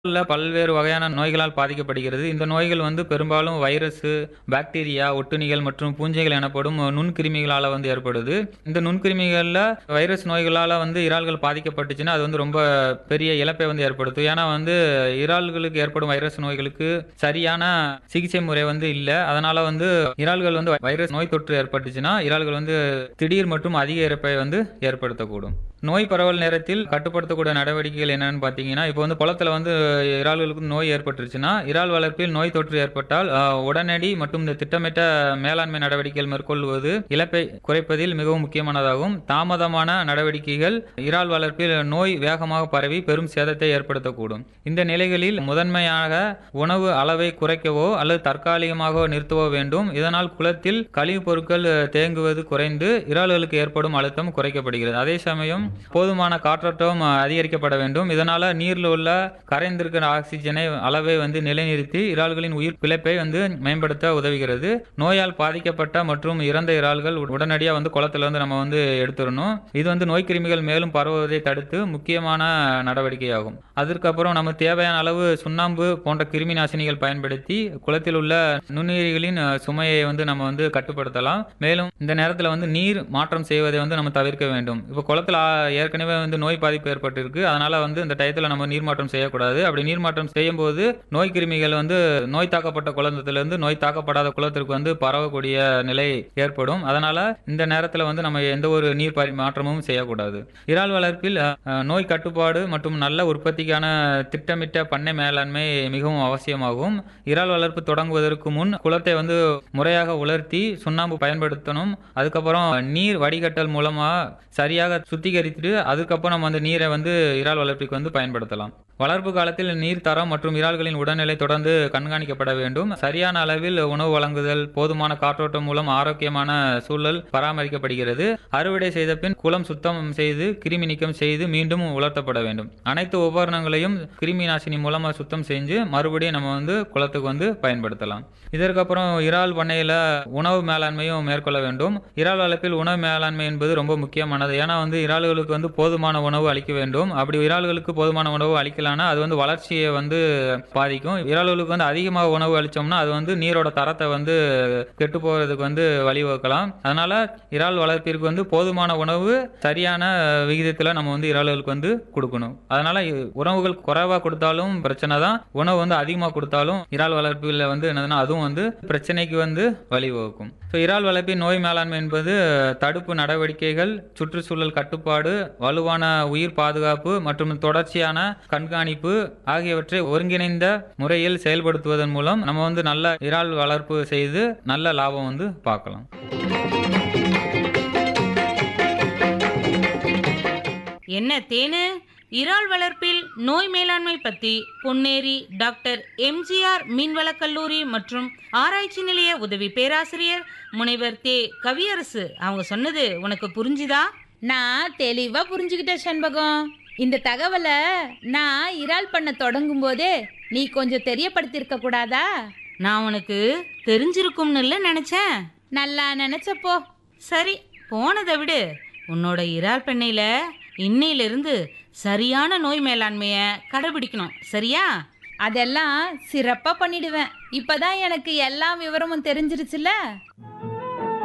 உள்ள பல்வேறு வகையான நோய்களால் பாதிக்கப்படுகிறது இந்த நோய்கள் வந்து பெரும்பாலும் வைரஸு பாக்டீரியா ஒட்டுண்ணிகள் மற்றும் பூஞ்சைகள் எனப்படும் நுண்கிருமிகளால் வந்து ஏற்படுது இந்த நுண்கிருமிகளில் வைரஸ் நோய்களால் வந்து இறால்கள் பாதிக்கப்பட்டுச்சுன்னா அது வந்து ரொம்ப பெரிய இழப்பை வந்து ஏற்படுத்தும் ஏன்னா வந்து இறால்களுக்கு ஏற்படும் வைரஸ் நோய்களுக்கு சரியான சிகிச்சை முறை வந்து இல்லை அதனால வந்து இறால்கள் வந்து வைரஸ் நோய் தொற்று ஏற்பட்டுச்சுன்னா இறால்கள் வந்து திடீர் மற்றும் அதிக இறப்பை வந்து ஏற்படுத்தக்கூடும் நோய் பரவல் நேரத்தில் கட்டுப்படுத்தக்கூடிய நடவடிக்கைகள் என்னன்னு பார்த்தீங்கன்னா இப்போ வந்து குளத்துல வந்து இறால்களுக்கு நோய் ஏற்பட்டுருச்சுன்னா இறால் வளர்ப்பில் நோய் தொற்று ஏற்பட்டால் அஹ், உடனடி மற்றும் இந்த திட்டமிட்ட மேலாண்மை நடவடிக்கைகள் மேற்கொள்வது இழப்பை குறைப்பதில் மிகவும் முக்கியமானதாகும் தாமதமான நடவடிக்கைகள் இறால் வளர்ப்பில் நோய் வேகமாக பரவி பெரும் சேதத்தை ஏற்படுத்தக்கூடும் இந்த நிலைகளில் முதன்மையாக உணவு அளவை குறைக்கவோ அல்லது தற்காலிகமாக நிறுத்தவோ வேண்டும் இதனால் குளத்தில் கழிவுப் பொருட்கள் தேங்குவது குறைந்து இறால்களுக்கு ஏற்படும் அழுத்தம் குறைக்கப்படுகிறது அதே சமயம் போதுமான காற்றோட்டம் அதிகரிக்கப்பட வேண்டும் இதனால நீரில் உள்ள கரைந்திருக்கிற ஆக்சிஜனை அளவை வந்து நிலைநிறுத்தி இறால்களின் உயிர் பிழைப்பை வந்து மேம்படுத்த உதவுகிறது நோயால் பாதிக்கப்பட்ட மற்றும் இறந்த இறால்கள் உடனடியாக வந்து குளத்துல வந்து நம்ம வந்து எடுத்துடணும் இது வந்து நோய் கிருமிகள் மேலும் பரவுவதை தடுத்து முக்கியமான நடவடிக்கையாகும் அதற்கப்புறம் நம்ம தேவையான அளவு சுண்ணாம்பு போன்ற கிருமி நாசினிகள் பயன்படுத்தி குளத்தில் உள்ள நுண்ணுயிரிகளின் அஹ், சுமையை வந்து நம்ம வந்து கட்டுப்படுத்தலாம் மேலும் இந்த நேரத்தில் வந்து நீர் மாற்றம் செய்வதை வந்து நம்ம தவிர்க்க வேண்டும் இப்போ குளத்துல ஆ, ஏற்கனவே வந்து நோய் பாதிப்பு ஏற்பட்டிருக்கு அதனால வந்து இந்த டயத்தில் நம்ம நீர் மாற்றம் செய்யக்கூடாது அப்படி நீர் மாற்றம் செய்யும் போது நோய் கிருமிகள் வந்து நோய் தாக்கப்பட்ட குளத்திலிருந்து நோய் தாக்கப்படாத குளத்திற்கு வந்து பரவக்கூடிய நிலை ஏற்படும் அதனால இந்த நேரத்தில் வந்து நம்ம எந்த ஒரு நீர் பரிமாற்றமும் செய்யக்கூடாது இறால் வளர்ப்பில் அஹ், அஹ், நோய் கட்டுப்பாடு மற்றும் நல்ல உற்பத்திக்கான திட்டமிட்ட பண்ணை மேலாண்மை மிகவும் அவசியமாகும் இறால் வளர்ப்பு தொடங்குவதற்கு முன் குளத்தை வந்து முறையாக உலர்த்தி சுண்ணாம்பு பயன்படுத்தணும் அதுக்கப்புறம் நீர் வடிகட்டல் மூலமா சரியாக சுத்திகரித்துட்டு அதுக்கப்புறம் நம்ம அந்த நீரை வந்து இறால் வளர்ப்புக்கு வந்து பயன்படுத்தலாம் வளர்ப்பு காலத்தில் நீர் தரம் மற்றும் இறால்களின் உடல்நிலை தொடர்ந்து கண்காணிக்கப்பட வேண்டும் சரியான அளவில் உணவு வழங்குதல் போதுமான காற்றோட்டம் மூலம் ஆரோக்கியமான சூழல் பராமரிக்கப்படுகிறது அறுவடை செய்த பின் குளம் சுத்தம் செய்து கிருமி நீக்கம் செய்து மீண்டும் உலர்த்தப்பட வேண்டும் அனைத்து உபகரணங்களையும் கிருமி நாசினி மூலமா சுத்தம் செஞ்சு மறுபடியும் நம்ம வந்து குளத்துக்கு வந்து பயன்படுத்தலாம் இதற்கப்புறம் இறால் பண்ணையில உணவு மேலாண்மையும் மேற்கொள்ள வேண்டும் இறால் வளர்ப்பில் உணவு மேலாண்மை என்பது ரொம்ப முக்கியமானது ஏன்னா வந்து இறால்களுக்கு வந்து போதுமான உணவு அளிக்க வேண்டும் அப்படி இறால்களுக்கு போதுமான உணவு அளிக்கலாம்னா அது வந்து வளர்ச்சியை வந்து பாதிக்கும் இறால்களுக்கு வந்து அதிகமாக உணவு அளிச்சோம்னா அது வந்து நீரோட தரத்தை வந்து கெட்டு போகிறதுக்கு வந்து வழிவகுக்கலாம் அதனால இறால் வளர்ப்பிற்கு வந்து போதுமான உணவு சரியான விகிதத்தில் நம்ம வந்து இறால்களுக்கு வந்து கொடுக்கணும் அதனால இ- உணவுகள் குறைவா கொடுத்தாலும் பிரச்சனை தான் உணவு வந்து அதிகமாக கொடுத்தாலும் இறால் வளர்ப்பில் வந்து என்னதுன்னா அதுவும் வந்து பிரச்சனைக்கு வந்து வழிவகுக்கும் ஸோ இறால் வளர்ப்பின் நோய் மேலாண்மை என்பது தடுப்பு நடவடிக்கைகள் சுற்றுச்சூழல் கட்டுப்பாடு வலுவான உயிர் பாதுகாப்பு மற்றும் தொடர்ச்சியான கண்காணிப்பு ஆகியவற்றை ஒருங்கிணைந்த முறையில் செயல்படுத்துவதன் மூலம் நம்ம வந்து நல்ல இறால் வளர்ப்பு செய்து நல்ல லாபம் வந்து பார்க்கலாம் என்ன தேனு இறால் வளர்ப்பில் நோய் மேலாண்மை பத்தி பொன்னேரி டாக்டர் எம்ஜிஆர் மீன்வளக் கல்லூரி மற்றும் ஆராய்ச்சி நிலைய உதவி பேராசிரியர் முனைவர் தே கவியரசு அவங்க சொன்னது உனக்கு புரிஞ்சுதா நான் தெளிவா புரிஞ்சுக்கிட்டேன் சண்பகம் இந்த தகவலை நான் இறால் பண்ண தொடங்கும் போதே நீ கொஞ்சம் தெரியப்படுத்தியிருக்க கூடாதா நான் உனக்கு தெரிஞ்சிருக்கும்னு இல்ல நினைச்சேன் நல்லா நினைச்சப்போ சரி போனதை விடு உன்னோட இறால் பண்ணையில இன்னையிலிருந்து சரியான நோய் மேலாண்மைய கடைபிடிக்கணும் சரியா அதெல்லாம் சிறப்பா பண்ணிடுவேன் இப்பதான் எனக்கு எல்லா விவரமும் தெரிஞ்சிருச்சுல